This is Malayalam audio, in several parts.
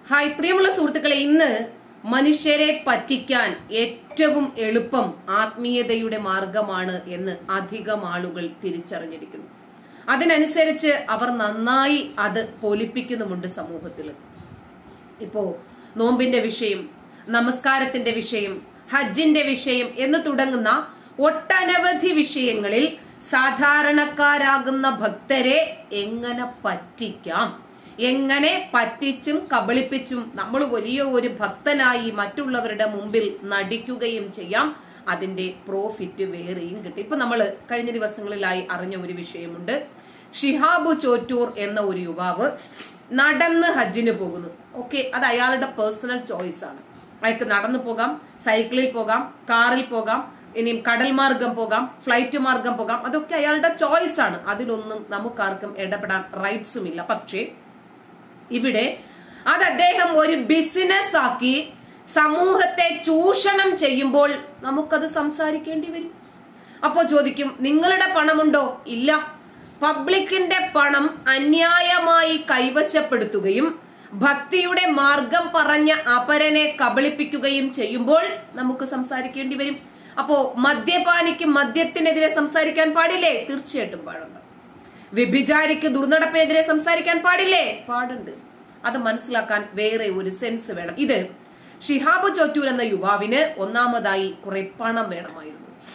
ഹായ് പ്രിയമുള്ള സുഹൃത്തുക്കളെ ഇന്ന് മനുഷ്യരെ പറ്റിക്കാൻ ഏറ്റവും എളുപ്പം ആത്മീയതയുടെ മാർഗമാണ് എന്ന് അധികം ആളുകൾ തിരിച്ചറിഞ്ഞിരിക്കുന്നു അതിനനുസരിച്ച് അവർ നന്നായി അത് പൊലിപ്പിക്കുന്നുമുണ്ട് സമൂഹത്തിൽ ഇപ്പോ നോമ്പിന്റെ വിഷയം നമസ്കാരത്തിന്റെ വിഷയം ഹജ്ജിന്റെ വിഷയം എന്ന് തുടങ്ങുന്ന ഒട്ടനവധി വിഷയങ്ങളിൽ സാധാരണക്കാരാകുന്ന ഭക്തരെ എങ്ങനെ പറ്റിക്കാം എങ്ങനെ പറ്റിച്ചും കബളിപ്പിച്ചും നമ്മൾ വലിയ ഒരു ഭക്തനായി മറ്റുള്ളവരുടെ മുമ്പിൽ നടിക്കുകയും ചെയ്യാം അതിന്റെ പ്രോഫിറ്റ് വേറെയും കിട്ടും ഇപ്പൊ നമ്മൾ കഴിഞ്ഞ ദിവസങ്ങളിലായി അറിഞ്ഞ ഒരു വിഷയമുണ്ട് ഷിഹാബു ചോറ്റൂർ എന്ന ഒരു യുവാവ് നടന്ന് ഹജ്ജിന് പോകുന്നു ഓക്കെ അത് അയാളുടെ പേഴ്സണൽ ചോയ്സ് ആണ് അയാൾക്ക് നടന്നു പോകാം സൈക്കിളിൽ പോകാം കാറിൽ പോകാം ഇനിയും കടൽ മാർഗം പോകാം ഫ്ലൈറ്റ് മാർഗം പോകാം അതൊക്കെ അയാളുടെ ചോയ്സ് ആണ് അതിലൊന്നും നമുക്കാർക്കും ഇടപെടാൻ റൈറ്റ്സും ഇല്ല പക്ഷേ ഇവിടെ അത് അദ്ദേഹം ഒരു ബിസിനസ് ആക്കി സമൂഹത്തെ ചൂഷണം ചെയ്യുമ്പോൾ നമുക്കത് സംസാരിക്കേണ്ടി വരും അപ്പോ ചോദിക്കും നിങ്ങളുടെ പണമുണ്ടോ ഇല്ല പബ്ലിക്കിന്റെ പണം അന്യായമായി കൈവശപ്പെടുത്തുകയും ഭക്തിയുടെ മാർഗം പറഞ്ഞ അപരനെ കബളിപ്പിക്കുകയും ചെയ്യുമ്പോൾ നമുക്ക് സംസാരിക്കേണ്ടി വരും അപ്പോ മദ്യപാനിക്ക് മദ്യത്തിനെതിരെ സംസാരിക്കാൻ പാടില്ലേ തീർച്ചയായിട്ടും പാടുണ്ട് വ്യഭിചാരിക്ക് ദുർനടപ്പിനെതിരെ സംസാരിക്കാൻ പാടില്ലേ പാടുണ്ട് അത് മനസ്സിലാക്കാൻ വേറെ ഒരു സെൻസ് വേണം ഇത് ഷിഹാബ് ചോറ്റൂർ എന്ന യുവാവിന് ഒന്നാമതായി കുറെ പണം വേണമായിരുന്നു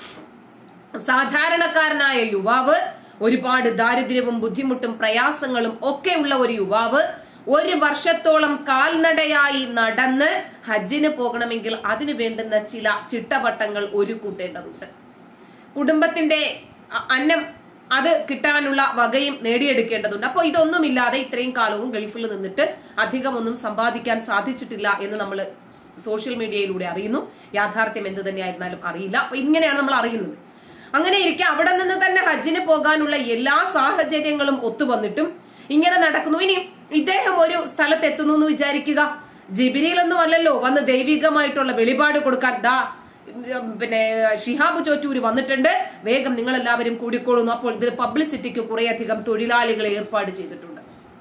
സാധാരണക്കാരനായ യുവാവ് ഒരുപാട് ദാരിദ്ര്യവും ബുദ്ധിമുട്ടും പ്രയാസങ്ങളും ഒക്കെ ഉള്ള ഒരു യുവാവ് ഒരു വർഷത്തോളം കാൽനടയായി നടന്ന് ഹജ്ജിന് പോകണമെങ്കിൽ അതിനു വേണ്ടുന്ന ചില ചിട്ടവട്ടങ്ങൾ ഒരു കൂട്ടേണ്ടതുണ്ട് കുടുംബത്തിന്റെ അ- അന്നം അത് കിട്ടാനുള്ള വകയും നേടിയെടുക്കേണ്ടതുണ്ട് അപ്പോൾ ഇതൊന്നുമില്ലാതെ ഇത്രയും കാലവും ഗൾഫിൽ നിന്നിട്ട് അധികമൊന്നും സമ്പാദിക്കാൻ സാധിച്ചിട്ടില്ല എന്ന് നമ്മൾ സോഷ്യൽ മീഡിയയിലൂടെ അറിയുന്നു യാഥാർത്ഥ്യം എന്ത് തന്നെയായിരുന്നാലും അറിയില്ല അപ്പൊ ഇങ്ങനെയാണ് നമ്മൾ അറിയുന്നത് അങ്ങനെ ഇരിക്കെ അവിടെ നിന്ന് തന്നെ ഹജ്ജിന് പോകാനുള്ള എല്ലാ സാഹചര്യങ്ങളും ഒത്തുവന്നിട്ടും ഇങ്ങനെ നടക്കുന്നു ഇനി ഇദ്ദേഹം ഒരു സ്ഥലത്ത് എത്തുന്നു എന്ന് വിചാരിക്കുക ജിബിരിയിലൊന്നും അല്ലല്ലോ വന്ന് ദൈവികമായിട്ടുള്ള വെളിപാട് കൊടുക്കാൻ ദാ ഉം, പിന്നെ ഷിഹാബ് ചോറ്റൂര് വന്നിട്ടുണ്ട് വേഗം നിങ്ങൾ എല്ലാവരും കൂടിക്കൊള്ളുന്നു അപ്പോൾ ഇതിൽ പബ്ലിസിറ്റിക്ക് കുറേയധികം തൊഴിലാളികളെ ഏർപ്പാട് ചെയ്തിട്ടുണ്ട്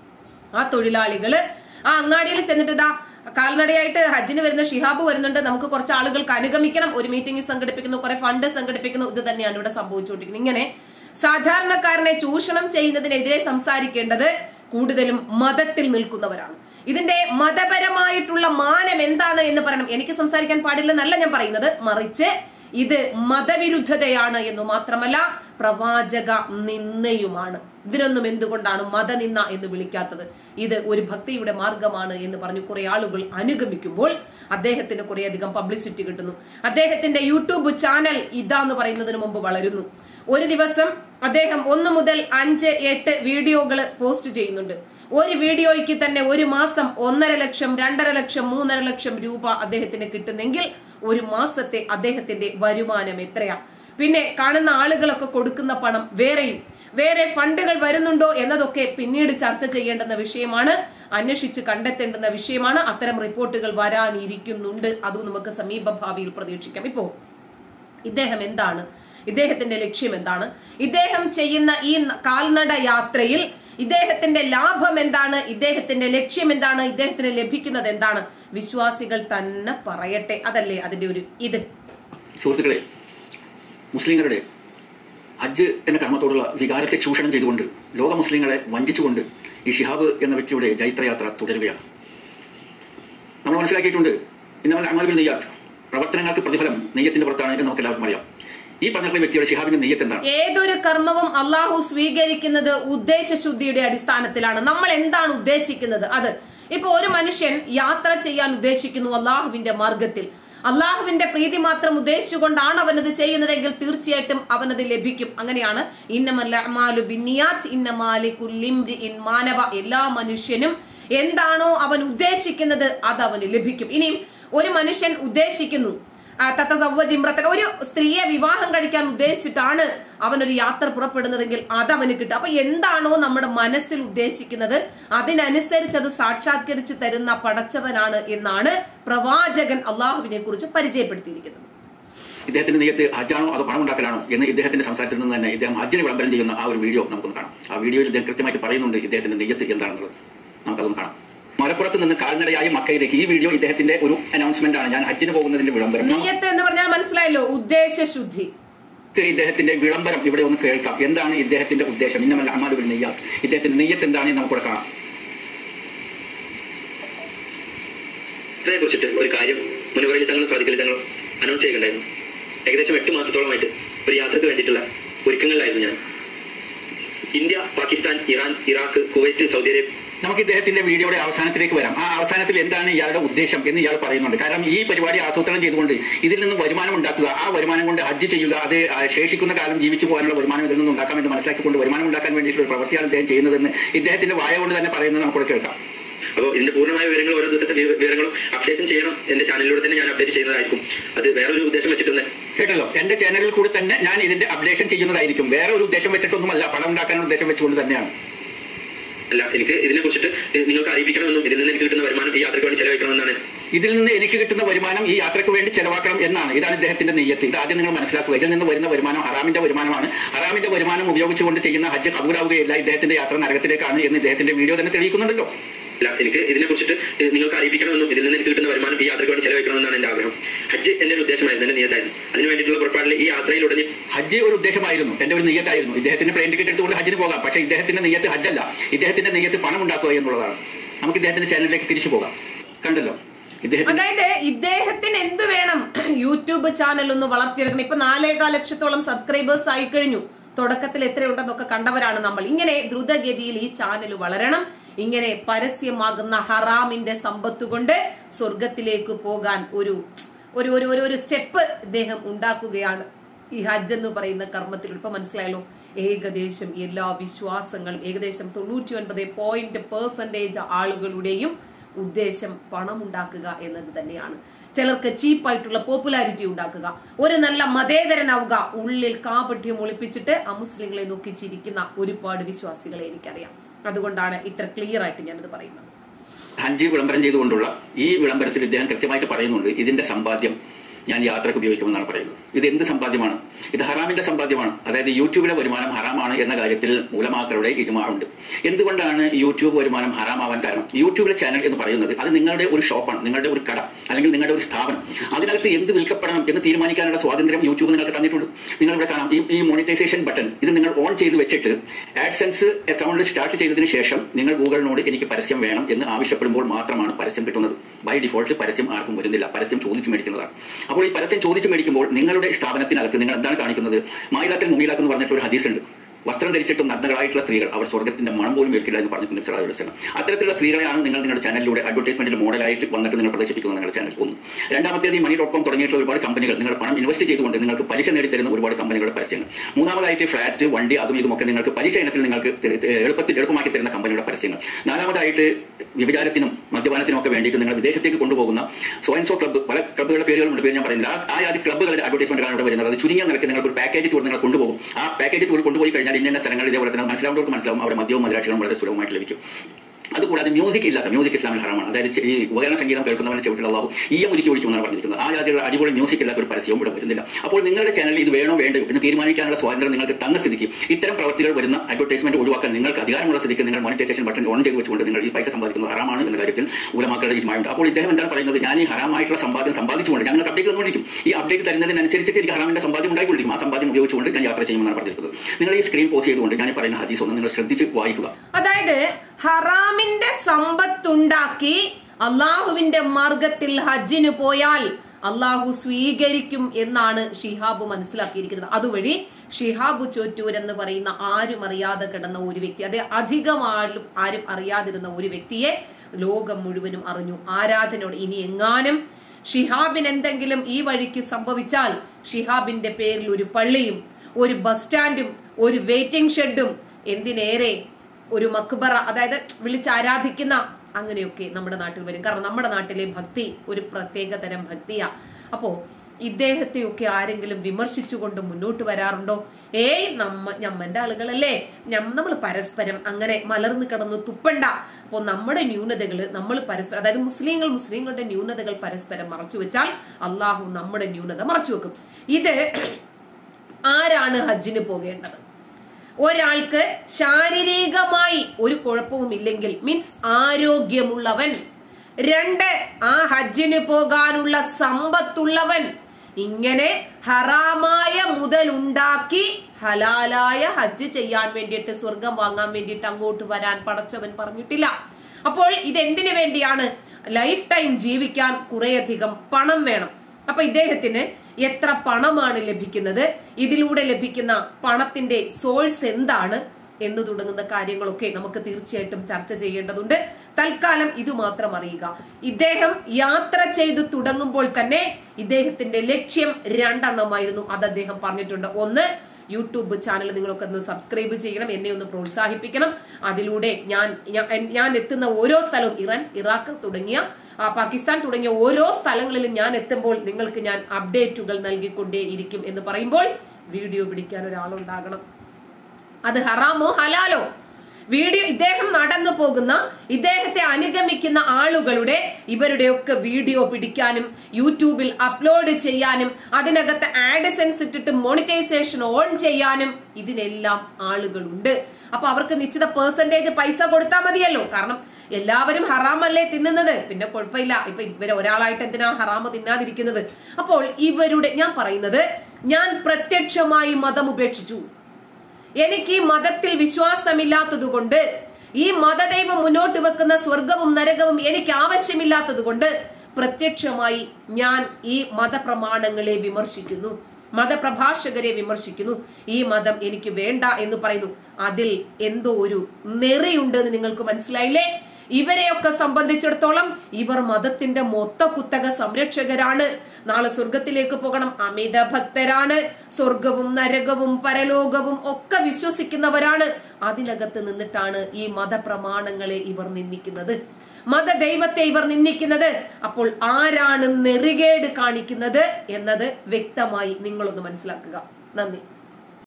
ആ തൊഴിലാളികള് ആ അങ്ങാടിയിൽ ചെന്നിട്ട് ഇതാ കാൽനടയായിട്ട് ഹജ്ജിന് വരുന്ന ഷിഹാബ് വരുന്നുണ്ട് നമുക്ക് കുറച്ച് ആളുകൾക്ക് അനുഗമിക്കണം ഒരു മീറ്റിംഗ് സംഘടിപ്പിക്കുന്നു കുറെ ഫണ്ട് സംഘടിപ്പിക്കുന്നു ഇത് തന്നെയാണ് ഇവിടെ സംഭവിച്ചുകൊണ്ടിരിക്കുന്നത് ഇങ്ങനെ സാധാരണക്കാരനെ ചൂഷണം ചെയ്യുന്നതിനെതിരെ സംസാരിക്കേണ്ടത് കൂടുതലും മതത്തിൽ നിൽക്കുന്നവരാണ് ഇതിന്റെ മതപരമായിട്ടുള്ള മാനം എന്താണ് എന്ന് പറയണം എനിക്ക് സംസാരിക്കാൻ പാടില്ലെന്നല്ല ഞാൻ പറയുന്നത് മറിച്ച് ഇത് മതവിരുദ്ധതയാണ് എന്ന് മാത്രമല്ല പ്രവാചക നിന്നയുമാണ് ഇതിനൊന്നും എന്തുകൊണ്ടാണ് മതനിന്ന എന്ന് വിളിക്കാത്തത് ഇത് ഒരു ഭക്തിയുടെ മാർഗമാണ് എന്ന് പറഞ്ഞു കുറെ ആളുകൾ അനുഗമിക്കുമ്പോൾ അദ്ദേഹത്തിന് കുറേയധികം പബ്ലിസിറ്റി കിട്ടുന്നു അദ്ദേഹത്തിന്റെ യൂട്യൂബ് ചാനൽ ഇതാന്ന് പറയുന്നതിന് മുമ്പ് വളരുന്നു ഒരു ദിവസം അദ്ദേഹം ഒന്ന് മുതൽ അഞ്ച് എട്ട് വീഡിയോകൾ പോസ്റ്റ് ചെയ്യുന്നുണ്ട് ഒരു വീഡിയോയ്ക്ക് തന്നെ ഒരു മാസം ഒന്നര ലക്ഷം രണ്ടര ലക്ഷം മൂന്നര ലക്ഷം രൂപ അദ്ദേഹത്തിന് കിട്ടുന്നെങ്കിൽ ഒരു മാസത്തെ അദ്ദേഹത്തിന്റെ വരുമാനം എത്രയാ പിന്നെ കാണുന്ന ആളുകളൊക്കെ കൊടുക്കുന്ന പണം വേറെയും വേറെ ഫണ്ടുകൾ വരുന്നുണ്ടോ എന്നതൊക്കെ പിന്നീട് ചർച്ച ചെയ്യേണ്ടുന്ന വിഷയമാണ് അന്വേഷിച്ച് കണ്ടെത്തേണ്ടുന്ന വിഷയമാണ് അത്തരം റിപ്പോർട്ടുകൾ വരാനിരിക്കുന്നുണ്ട് അതും നമുക്ക് സമീപ ഭാവിയിൽ പ്രതീക്ഷിക്കാം ഇപ്പോ ഇദ്ദേഹം എന്താണ് ഇദ്ദേഹത്തിന്റെ ലക്ഷ്യം എന്താണ് ഇദ്ദേഹം ചെയ്യുന്ന ഈ ന- കാൽനട യാത്രയിൽ ഇദ്ദേഹത്തിന്റെ ലാഭം എന്താണ് ഇദ്ദേഹത്തിന്റെ ലക്ഷ്യം എന്താണ് ഇദ്ദേഹത്തിന് ലഭിക്കുന്നത് എന്താണ് വിശ്വാസികൾ തന്നെ പറയട്ടെ അതല്ലേ അതിന്റെ ഒരു ഇത് സുഹൃത്തുക്കളെ മുസ്ലിങ്ങളുടെ ഹജ്ജ് എന്ന കർമ്മത്തോടുള്ള വികാരത്തെ ചൂഷണം ചെയ്തുകൊണ്ട് ലോക മുസ്ലിങ്ങളെ വഞ്ചിച്ചുകൊണ്ട് ഈ ഷിഹാബ് എന്ന വ്യക്തിയുടെ ജൈത്രയാത്ര തുടരുകയാണ് നമ്മൾ മനസ്സിലാക്കിയിട്ടുണ്ട് ഇന്നവൻ അമലുകൾ നെയ്യാത്ത് പ്രവർത്തനങ്ങൾക്ക് പ്രതിഫലം നെയ്യത്തിന്റെ പുറത്താണ് എന്ന് നമുക്ക് എല്ലാവർക്കും അറിയാം ഈ പറഞ്ഞ വ്യക്തിയുടെ ഷിഹാബിന്റെ നെയ്യത്ത് എന്താണ് ഏതൊരു കർമ്മവും അള്ളാഹു സ്വീകരിക്കുന്നത് ഉദ്ദേശശുദ്ധിയുടെ അടിസ്ഥാനത്തിലാണ് നമ്മൾ എന്താണ് ഉദ്ദേശിക്കുന്നത് അത് ഇപ്പൊ ഒരു മനുഷ്യൻ യാത്ര ചെയ്യാൻ ഉദ്ദേശിക്കുന്നു അള്ളാഹുവിന്റെ മാർഗത്തിൽ അള്ളാഹുവിന്റെ പ്രീതി മാത്രം ഉദ്ദേശിച്ചുകൊണ്ടാണ് അവനത് ചെയ്യുന്നതെങ്കിൽ തീർച്ചയായിട്ടും അവനത് ലഭിക്കും അങ്ങനെയാണ് ഇന്നമല്ലാലു ബിന്നിയാത്ത് ഇന്നമാലി കുല്ലിംരിഇൻ മാനവ എല്ലാ മനുഷ്യനും എന്താണോ അവൻ ഉദ്ദേശിക്കുന്നത് അത് അവന് ലഭിക്കും ഇനിയും ഒരു മനുഷ്യൻ ഉദ്ദേശിക്കുന്നു ആ, തത്തസവ്വജ് ഇമ്രത്തൻ ഒരു സ്ത്രീയെ വിവാഹം കഴിക്കാൻ ഉദ്ദേശിച്ചിട്ടാണ് അവനൊരു യാത്ര പുറപ്പെടുന്നതെങ്കിൽ അത് അവന് കിട്ടും അപ്പൊ എന്താണോ നമ്മുടെ മനസ്സിൽ ഉദ്ദേശിക്കുന്നത് അതിനനുസരിച്ച് അത് സാക്ഷാത്കരിച്ച് തരുന്ന പടച്ചവനാണ് എന്നാണ് പ്രവാചകൻ അള്ളാഹുവിനെ കുറിച്ച് പരിചയപ്പെടുത്തിയിരിക്കുന്നത് ഇദ്ദേഹത്തിന്റെ നെയ്യത്ത് ഹജ്ജാണോ അതോ പണം ഉണ്ടാക്കലാണോ എന്ന് ഇദ്ദേഹത്തിന്റെ സംസാരത്തിൽ നിന്ന് തന്നെ ഇദ്ദേഹം ഹജ്ജിനെ വിളംബരം ചെയ്യുന്ന ആ ഒരു വീഡിയോ നമുക്കൊന്ന് കാണാം ആ വീഡിയോയിൽ ഇദ്ദേഹം കൃത്യമായിട്ട് പറയുന്നുണ്ട് ഇദ്ദേഹത്തിന്റെ നെയ്യത്ത് എന്താണെന്നുള്ളത് നമുക്കതൊന്ന് കാണാം മലപ്പുറത്ത് മലപ്പുറത്ത് നിന്ന് കാൽനടയായി മക്കയിലേക്ക് ഈ വീഡിയോ ഇദ്ദേഹത്തിന്റെ ഒരു അനൗൺസ്മെന്റ് ആണ് ഞാൻ ഹജ്ജിന് പോകുന്നതിന്റെ വിളംബരം നീയത്ത് എന്ന് പറഞ്ഞാൽ മനസ്സിലായല്ലോ ഉദ്ദേശശുദ്ധി നമുക്ക് ഇദ്ദേഹത്തിന്റെ വിളംബരം ഇവിടെ ഒന്ന് കേൾക്കാം എന്താണ് ഇദ്ദേഹത്തിന്റെ ഉദ്ദേശം ഇന്നമല്ല അമാലുബിൻ നെയ്യാത്ത് ഇദ്ദേഹത്തിന്റെ നെയ്യത്ത് എന്താണെന്ന് നമുക്കിവിടെ കാണാം ഇതിനെ കുറിച്ചിട്ട് ഒരു കാര്യം മുൻവഴി തങ്ങളും സ്വാധിക്കൽ തങ്ങളും അനൗൺസ് ചെയ്യുന്നുണ്ടായിരുന്നു ഏകദേശം എട്ട് മാസത്തോളമായിട്ട് ഒരു യാത്രക്ക് വേണ്ടിയിട്ടുള്ള ഒരുക്കങ്ങളിലായിരുന്നു ഞാൻ India Pakistan Iran Iraq Kuwait Saudi Arabia നമുക്ക് ഇദ്ദേഹത്തിന്റെ വീഡിയോയുടെ അവസാനത്തിലേക്ക് വരാം ആ അവസാനത്തിൽ എന്താണ് ഇയാളുടെ ഉദ്ദേശം എന്ന് ഇയാൾ പറയുന്നുണ്ട് കാരണം ഈ പരിപാടി ആസൂത്രണം ചെയ്തുകൊണ്ട് ഇതിൽ നിന്ന് വരുമാനം ഉണ്ടാക്കുക ആ വരുമാനം കൊണ്ട് ഹജ്ജ് ചെയ്യുക അത് ആ, ശേഷിക്കുന്ന കാലം ജീവിച്ചു പോകാനുള്ള വരുമാനം ഇതിൽ നിന്ന് ഉണ്ടാക്കാമെന്ന് മനസ്സിലാക്കിക്കൊണ്ട് വരുമാനം ഉണ്ടാക്കാൻ വേണ്ടിയിട്ടുള്ള ഒരു പ്രവൃത്തിയാണ് ഇദ്ദേഹം ചെയ്യുന്നതെന്ന് ഇദ്ദേഹത്തിന്റെ വായ കൊണ്ട് തന്നെ പറയുന്നത് നമുക്ക് കേൾക്കാം അപ്പോൾ ഇതിന്റെ പൂർണ്ണമായ വിവരങ്ങൾ ഓരോ ദിവസത്തെ വി- വിവരങ്ങളും അപ്ഡേഷൻ ചെയ്യണം എന്റെ ചാനലിലൂടെ തന്നെ ഞാൻ അപ്ഡേറ്റ് ചെയ്യുന്നതായിരിക്കും അത് വേറൊരു ഉദ്ദേശം വെച്ചിട്ടുണ്ട് കേട്ടല്ലോ എന്റെ ചാനലിൽ കൂടി തന്നെ ഞാൻ ഇതിന്റെ അപ്ഡേഷൻ ചെയ്യുന്നതായിരിക്കും വേറെ ഒരു ഉദ്ദേശം വെച്ചിട്ടൊന്നുമല്ല പണം ഉണ്ടാക്കാനുള്ള ഉദ്ദേശം വെച്ചുകൊണ്ട് തന്നെയാണ് അല്ല എനിക്ക് ഇതിനെ കുറിച്ചിട്ട് നിങ്ങൾക്ക് അറിയിപ്പിക്കണമെന്നും ഇതിൽ നിന്ന് എനിക്ക് കിട്ടുന്ന വരുമാനം ഈ യാത്രയ്ക്ക് വേണ്ടി ചെലവഴിക്കണമെന്നാണ് ഇതിൽ നിന്ന് എനിക്ക് കിട്ടുന്ന വരുമാനം ഈ യാത്രയ്ക്ക് വേണ്ടി ചെലവാക്കണം എന്നാണ് ഇതാണ് ഇദ്ദേഹത്തിന്റെ നെയ്യത്ത് ഇത് ആദ്യം നിങ്ങൾ മനസ്സിലാക്കുക ഇതിൽ നിന്ന് വരുന്ന വരുമാനം ഹറാമിന്റെ വരുമാനമാണ് ഹറാമിന്റെ വരുമാനം ഉപയോഗിച്ചുകൊണ്ട് ചെയ്യുന്ന ഹജ്ജ് കബൂലാവുകയില്ല ഇദ്ദേഹത്തിന്റെ യാത്ര നരകത്തിലേക്കാണ് എന്ന് ഇദ്ദേഹത്തിന്റെ വീഡിയോ തന്നെ തെളിയിക്കുന്നുണ്ടല്ലോ അല്ല എനിക്ക് ഇതിനെ കുറിച്ചിട്ട് നിങ്ങൾക്ക് അറിയിപ്പിക്കണമെന്നും ഇതിൽ നിന്ന് എനിക്ക് കിട്ടുന്ന വരുമാനം ഈ യാത്രയ്ക്ക് വേണ്ടി ചെലവഴിക്കണമെന്നാണ് എന്റെ ആഗ്രഹം ഹജ്ജ് എന്റെ ഒരു ഉദ്ദേശമായിരുന്നു എന്റെ നിയതായിരുന്നു അതിന് വേണ്ടിയിട്ടുള്ള പുറപ്പാടിൽ ഈ യാത്രയിലുടനെ ഹജ്ജ് ഒരു ഉദ്ദേശമായിരുന്നു എന്റെ ഒരു നെയ്യത്തായിരുന്നു ഇദ്ദേഹത്തിന്റെ പ്ലെയിൻ ടിക്കറ്റ് എടുത്തുകൊണ്ട് ഹജ്ജിന് പോകാം പക്ഷേ ഇദ്ദേഹത്തിന്റെ നെയ്യത്ത് ഹജ്ജല്ല ഇദ്ദേഹത്തിന്റെ നെയ്യത്ത് പണം ഉണ്ടാക്കുക എന്നുള്ളതാണ് നമുക്ക് ഇദ്ദേഹത്തിന്റെ ചാനലിലേക്ക് തിരിച്ചു പോകാം കണ്ടല്ലോ ഇദ്ദേഹത്തിന് അതായത് ഇദ്ദേഹത്തിന് എന്ത് വേണം യൂട്യൂബ് ചാനൽ ഒന്ന് വളർത്തിയെടുക്കണം ഇപ്പൊ നാലേകാൽ ലക്ഷത്തോളം സബ്സ്ക്രൈബേഴ്സ് ആയി കഴിഞ്ഞു തുടക്കത്തിൽ എത്രയുണ്ടെന്നൊക്കെ കണ്ടവരാണ് നമ്മൾ ഇങ്ങനെ ദ്രുതഗതിയിൽ ഈ ചാനൽ വളരണം ഇങ്ങനെ പരസ്യമാകുന്ന ഹറാമിന്റെ സമ്പത്ത് കൊണ്ട് സ്വർഗത്തിലേക്ക് പോകാൻ ഒരു ഒരു ഒരു ഒരു ഒരു സ്റ്റെപ്പ് ഇദ്ദേഹം ഉണ്ടാക്കുകയാണ് ഈ ഹജ്ജ് എന്ന് പറയുന്ന കർമ്മത്തിൽ ഇപ്പൊ മനസ്സിലായല്ലോ ഏകദേശം എല്ലാ വിശ്വാസങ്ങളും ഏകദേശം തൊണ്ണൂറ്റി ഒൻപത് പോയിന്റ് പെർസെന്റേജ് ആളുകളുടെയും ഉദ്ദേശം പണം ഉണ്ടാക്കുക എന്നത് തന്നെയാണ് ചിലർക്ക് ചീപ്പായിട്ടുള്ള പോപ്പുലാരിറ്റി ഉണ്ടാക്കുക ഒരു നല്ല മതേതരനാവുക ഉള്ളിൽ കാപഠ്യം ഒളിപ്പിച്ചിട്ട് അമുസ്ലിങ്ങളെ നോക്കി ചിരിക്കുന്ന ഒരുപാട് വിശ്വാസികളെ എനിക്കറിയാം അതുകൊണ്ടാണ് ഇത്ര ക്ലിയർ ആയിട്ട് ഞാനത് പറയുന്നത് ഹജ്ജ് വിളംബരം ചെയ്തുകൊണ്ടുള്ള ഈ വിളംബരത്തിൽ ഇദ്ദേഹം കൃത്യമായിട്ട് പറയുന്നുണ്ട് ഇതിന്റെ സമ്പാദ്യം ഞാൻ യാത്രക്ക് ഉപയോഗിക്കുമെന്നാണ് പറയുന്നത് ഇത് എന്ത് സമ്പാദ്യമാണ് ഇത് ഹറാമിന്റെ സമ്പാദ്യമാണ് അതായത് യൂട്യൂബിലെ വരുമാനം ഹറാമാണ് എന്ന കാര്യത്തിൽ മൂലമാക്കളുടെ ഇജുമാ ഉണ്ട് എന്തുകൊണ്ടാണ് യൂട്യൂബ് വരുമാനം ഹറാമാവാൻ കാരണം യൂട്യൂബിലെ ചാനൽ എന്ന് പറയുന്നത് അത് നിങ്ങളുടെ ഒരു ഷോപ്പാണ് നിങ്ങളുടെ ഒരു കട അല്ലെങ്കിൽ നിങ്ങളുടെ ഒരു സ്ഥാപനം അതിനകത്ത് എന്ത് വിൽക്കപ്പെടണം എന്ന് തീരുമാനിക്കാനുള്ള സ്വാതന്ത്ര്യം യൂട്യൂബ് നിങ്ങൾക്ക് തന്നിട്ടുണ്ട് നിങ്ങൾ ഇവിടെ കാണാം ഈ ഈ മോണിറ്റൈസേഷൻ ബട്ടൺ ഇത് നിങ്ങൾ ഓൺ ചെയ്ത് വെച്ചിട്ട് ആഡ്സെൻസ് അക്കൗണ്ട് സ്റ്റാർട്ട് ചെയ്തതിന് ശേഷം നിങ്ങൾ ഗൂഗിളിനോട് എനിക്ക് പരസ്യം വേണം എന്ന് ആവശ്യപ്പെടുമ്പോൾ മാത്രമാണ് പരസ്യം കിട്ടുന്നത് ബൈ ഡിഫോൾട്ട് പരസ്യം ആർക്കും വരുന്നില്ല പരസ്യം ചോദിച്ചു മേടിക്കുന്നതാണ് അപ്പോൾ ഈ പരസ്യം ചോദിച്ചു മേടിക്കുമ്പോൾ നിങ്ങളുടെ സ്ഥാപനത്തിനകത്ത് നിങ്ങൾ എന്താണ് കാണിക്കുന്നത് മായിലാത്തിൽ മുമീലാത്ത് എന്ന് പറഞ്ഞിട്ട് ഒരു ഹദീസ് ഉണ്ട് വസ്ത്രം ധരിച്ചിട്ടും നഗ്നകളായിട്ടുള്ള സ്ത്രീകൾ അവർ സ്വർഗത്തിന്റെ മണം പോലും ഏൽക്കില്ല എന്ന് പറഞ്ഞിട്ടുണ്ട് ചില ദിവസം അത്തരത്തിലുള്ള സ്ത്രീകളെയാണ് നിങ്ങൾ നിങ്ങളുടെ ചാനലിലൂടെ അഡ്വർടൈസ്മെന്റിന്റെ മോഡലായിട്ട് വന്നിട്ട് നിങ്ങൾ പ്രദർശിപ്പിക്കുന്നത് നിങ്ങളുടെ ചാനൽ ഒന്ന് രണ്ടാമത്തേത് ഈ മണി ഡോട്ട് കോം തുടങ്ങിയിട്ടുള്ള ഒരുപാട് കമ്പനികൾ നിങ്ങൾ പണം ഇൻവെസ്റ്റ് ചെയ്തുകൊണ്ട് നിങ്ങൾക്ക് പലിശ നേടിത്തരുന്ന ഒരുപാട് കമ്പനികളുടെ പരസ്യങ്ങൾ മൂന്നാമതായിട്ട് ഫ്ലാറ്റ് വണ്ടി അതും ഇതുമൊക്കെ നിങ്ങൾക്ക് പലിശ ഇനത്തിൽ നിങ്ങൾക്ക് തെ- തെ- എളുപ്പത്തിൽ എളുപ്പമാക്കി തരുന്ന കമ്പനിയുടെ പരസ്യങ്ങൾ നാലാമതായിട്ട് വ്യഭിചാരത്തിനും മദ്യപാനത്തിനും ഒക്കെ വേണ്ടിയിട്ട് നിങ്ങൾ വിദേശത്തേക്ക് കൊണ്ടുപോകുന്ന സോയൻസോ ക്ലബ്ബ് പല ക്ലബ്ബുകളുടെ പേരുകളുണ്ട് പേര് ഞാൻ പറയുന്നില്ല ആ- ആ ആദ്യ ക്ലബ്ബുകളുടെ അഡ്വർടൈസ്മെന്റ് ആണ് ഇവിടെ വരുന്നത് അത് ചുരുങ്ങിയ നിരക്ക് നിങ്ങൾക്ക് ഒരു പാക്കേജ് ടൂർ നിങ്ങൾ കൊണ്ടുപോകും ആ പാക്കേജ് ടൂർ കൊണ്ടുപോയി കഴിഞ്ഞാൽ ഇന്ന സ്ഥലങ്ങൾ ഇതേപോലെ തന്നെ മനസ്സിലാവുന്നവർക്ക് മനസ്സിലാവും അവിടെ മദ്യവും മദ്രാക്ഷികളും വളരെ സുലഭമായിട്ട് ലഭിക്കും അതുകൂടാതെ മ്യൂസിക് ഇല്ലാത്ത മ്യൂസിക് ഇസ്ലാമിൽ ഹറാമാണ് അതായത് ചെ- ഈ ഉപകരണ സംഗീതം കേൾക്കുന്നവരെ ചവിട്ടിൽ അള്ളാഹു ഈയം ഒരുക്കി ഒഴിക്കുമെന്നാണ് പറഞ്ഞിരിക്കുന്നത് ആ ജാതിയുള്ള അടിപൊളി മ്യൂസിക് ഇല്ലാത്ത ഒരു പരസ്യവും ഇവിടെ വരുന്നില്ല അപ്പോൾ നിങ്ങളുടെ ചാനലിൽ ഇത് വേണോ വേണ്ടയോ എന്ന് തീരുമാനിക്കാനുള്ള സ്വാതന്ത്ര്യം നിങ്ങൾക്ക് തന്ന സ്ഥിതിക്ക് ഇത്തരം പ്രവർത്തികൾ വരുന്ന അഡ്വർടൈസ്മെന്റ് ഒഴിവാക്കാൻ നിങ്ങൾക്ക് അധികാരമുള്ള സ്ഥിതിക്ക് നിങ്ങൾ മോണിറ്റൈസേഷൻ ബട്ടൺ ഓൺ ചെയ്ത് വെച്ചുകൊണ്ട് നിങ്ങൾ ഈ പൈസ സമ്പാദിക്കുന്നത് ഹറാമാണ് എന്ന കാര്യത്തിൽ ഉലമാക്കളുടെ ഇജ്മായുണ്ട് അപ്പോൾ ഇദ്ദേഹം എന്താണ് പറയുന്നത് ഞാൻ ഈ ഹറാമായിട്ടുള്ള സമ്പാദ്യം സമ്പാദിച്ചുകൊണ്ട് ഞാൻ നിങ്ങൾക്ക് അപ്ഡേറ്റ് തന്നുകൊണ്ടിരിക്കും ഈ അപ്ഡേറ്റ് തരുന്നതിനനുസരിച്ചിട്ട് എനിക്ക് ഹറാമിന്റെ സമ്പാദ്യം ഉണ്ടായിക്കൊണ്ടിരിക്കും ആ സമ്പാദ്യം ഉപയോഗിച്ചുകൊണ്ട് ഞാൻ യാത്ര ചെയ്യുമെന്നാണ് പറഞ്ഞിരിക്കുന്നത് നിങ്ങൾ ഈ സ്ക്രീൻ പോസ്റ്റ് ചെയ്തുകൊണ്ട് ഞാൻ ഈ പറയുന്ന ഹദീസ് ഒന്ന് നിങ്ങൾ ശ്രദ്ധിച്ച് വായിക്കുക അതായത് ഹറാമിന്റെ സമ്പത്തുണ്ടാക്കി അള്ളാഹുവിന്റെ മാർഗത്തിൽ ഹജ്ജിന് പോയാൽ അള്ളാഹു സ്വീകരിക്കും എന്നാണ് ഷിഹാബ് മനസ്സിലാക്കിയിരിക്കുന്നത് അതുവഴി ഷിഹാബ് ചോറ്റൂർ എന്ന് പറയുന്ന ആരും അറിയാതെ കിടന്ന ഒരു വ്യക്തി അതെ അധികം ആരും ആരും അറിയാതിരുന്ന ഒരു വ്യക്തിയെ ലോകം മുഴുവനും അറിഞ്ഞു ആരാധനയോട് ഇനി എങ്ങാനും ഷിഹാബിന് എന്തെങ്കിലും ഈ വഴിക്ക് സംഭവിച്ചാൽ ഷിഹാബിന്റെ പേരിൽ ഒരു പള്ളിയും ഒരു ബസ് സ്റ്റാൻഡും ഒരു വെയിറ്റിംഗ് ഷെഡും എന്തിനേറെ ഒരു മക്ബറ അതായത് വിളിച്ച് ആരാധിക്കുന്ന അങ്ങനെയൊക്കെ നമ്മുടെ നാട്ടിൽ വരും കാരണം നമ്മുടെ നാട്ടിലെ ഭക്തി ഒരു പ്രത്യേക തരം ഭക്തിയാ അപ്പോ ഇദ്ദേഹത്തെയൊക്കെ ആരെങ്കിലും വിമർശിച്ചുകൊണ്ട് മുന്നോട്ട് വരാറുണ്ടോ ഏയ് നമ്മ ഞമ്മന്റെ ആളുകളല്ലേ നമ്മൾ പരസ്പരം അങ്ങനെ മലർന്നു കിടന്നു തുപ്പണ്ട അപ്പോൾ നമ്മുടെ ന്യൂനതകൾ നമ്മൾ പരസ്പരം അതായത് മുസ്ലിങ്ങൾ മുസ്ലിങ്ങളുടെ ന്യൂനതകൾ പരസ്പരം മറച്ചു വെച്ചാൽ അള്ളാഹു നമ്മുടെ ന്യൂനത മറച്ചു വെക്കും ഇത് ആരാണ് ഹജ്ജിന് പോകേണ്ടത് ഒരാൾക്ക് ശാരീരികമായി ഒരു കുഴപ്പവും ഇല്ലെങ്കിൽ മീൻസ് ആരോഗ്യമുള്ളവൻ രണ്ട് ആ ഹജ്ജിന് പോകാനുള്ള സമ്പത്തുള്ളവൻ ഇങ്ങനെ ഹറാമായ മുതൽ ഉണ്ടാക്കി ഹലാലായ ഹജ്ജ് ചെയ്യാൻ വേണ്ടിയിട്ട് സ്വർഗം വാങ്ങാൻ വേണ്ടിയിട്ട് അങ്ങോട്ട് വരാൻ പടച്ചവൻ പറഞ്ഞിട്ടില്ല അപ്പോൾ ഇതെന്തിനു വേണ്ടിയാണ് ലൈഫ് ടൈം ജീവിക്കാൻ കുറേയധികം പണം വേണം അപ്പൊ ഇദ്ദേഹത്തിന് എത്ര പണമാണ് ലഭിക്കുന്നത് ഇതിലൂടെ ലഭിക്കുന്ന പണത്തിന്റെ സോഴ്സ് എന്താണ് എന്ന് തുടങ്ങുന്ന കാര്യങ്ങളൊക്കെ നമുക്ക് തീർച്ചയായിട്ടും ചർച്ച ചെയ്യേണ്ടതുണ്ട് തൽക്കാലം ഇത് മാത്രം അറിയുക ഇദ്ദേഹം യാത്ര ചെയ്തു തുടങ്ങുമ്പോൾ തന്നെ ഇദ്ദേഹത്തിന്റെ ലക്ഷ്യം രണ്ടെണ്ണമായിരുന്നു അത് അദ്ദേഹം പറഞ്ഞിട്ടുണ്ട് ഒന്ന് യൂട്യൂബ് ചാനൽ നിങ്ങളൊക്കെ ഒന്ന് സബ്സ്ക്രൈബ് ചെയ്യണം എന്നെ ഒന്ന് പ്രോത്സാഹിപ്പിക്കണം അതിലൂടെ ഞാൻ ഞാൻ- ഞാൻ എത്തുന്ന ഓരോ സ്ഥലവും ഇറാൻ ഇറാഖ് തുടങ്ങിയ ആ, പാകിസ്ഥാൻ തുടങ്ങിയ ഓരോ സ്ഥലങ്ങളിലും ഞാൻ എത്തുമ്പോൾ നിങ്ങൾക്ക് ഞാൻ അപ്ഡേറ്റുകൾ നൽകിക്കൊണ്ടേ ഇരിക്കും എന്ന് പറയുമ്പോൾ വീഡിയോ പിടിക്കാൻ ഒരാളുണ്ടാകണം അത് ഹറാമോ ഹലാലോ വീഡിയോ ഇദ്ദേഹം നടന്നു പോകുന്ന ഇദ്ദേഹത്തെ അനുഗമിക്കുന്ന ആളുകളുടെ ഇവരുടെയൊക്കെ വീഡിയോ പിടിക്കാനും യൂട്യൂബിൽ അപ്ലോഡ് ചെയ്യാനും അതിനകത്ത് ആഡ്സെൻസ് ഇട്ടിട്ട് മോണിറ്റൈസേഷൻ ഓൺ ചെയ്യാനും ഇതിനെല്ലാം ആളുകളുണ്ട് അപ്പൊ അവർക്ക് നിശ്ചിത പെർസെന്റേജ് പൈസ കൊടുത്താൽ മതിയല്ലോ കാരണം എല്ലാവരും ഹറാമല്ലേ തിന്നുന്നത് പിന്നെ കുഴപ്പമില്ല ഇപ്പൊ ഇവരെ ഒരാളായിട്ട് എന്തിനാ ഹറാമ് തിന്നാതിരിക്കുന്നത് അപ്പോൾ ഇവരുടെ ഞാൻ പറയുന്നത് ഞാൻ പ്രത്യക്ഷമായി മതം ഉപേക്ഷിച്ചു എനിക്ക് ഈ മതത്തിൽ വിശ്വാസമില്ലാത്തതുകൊണ്ട് ഈ മതദൈവം മുന്നോട്ട് വെക്കുന്ന സ്വർഗവും നരകവും എനിക്ക് ആവശ്യമില്ലാത്തതുകൊണ്ട് പ്രത്യക്ഷമായി ഞാൻ ഈ മതപ്രമാണങ്ങളെ വിമർശിക്കുന്നു മതപ്രഭാഷകരെ വിമർശിക്കുന്നു ഈ മതം എനിക്ക് വേണ്ട എന്ന് പറയുന്നു അതിൽ എന്തോ ഒരു നെറിയുണ്ട് എന്ന് നിങ്ങൾക്ക് മനസ്സിലായില്ലേ ഇവരെയൊക്കെ സംബന്ധിച്ചിടത്തോളം ഇവർ മതത്തിന്റെ മൊത്ത കുത്തക സംരക്ഷകരാണ് നാളെ സ്വർഗത്തിലേക്ക് പോകണം അമിത ഭക്തരാണ് സ്വർഗവും നരകവും പരലോകവും ഒക്കെ വിശ്വസിക്കുന്നവരാണ് അതിനകത്ത് നിന്നിട്ടാണ് ഈ മതപ്രമാണങ്ങളെ ഇവർ നിന്ദിക്കുന്നത് മതദൈവത്തെ ഇവർ നിന്ദിക്കുന്നത് അപ്പോൾ ആരാണ് നെറികേട് കാണിക്കുന്നത് എന്നത് വ്യക്തമായി നിങ്ങളൊന്ന് മനസ്സിലാക്കുക നന്ദി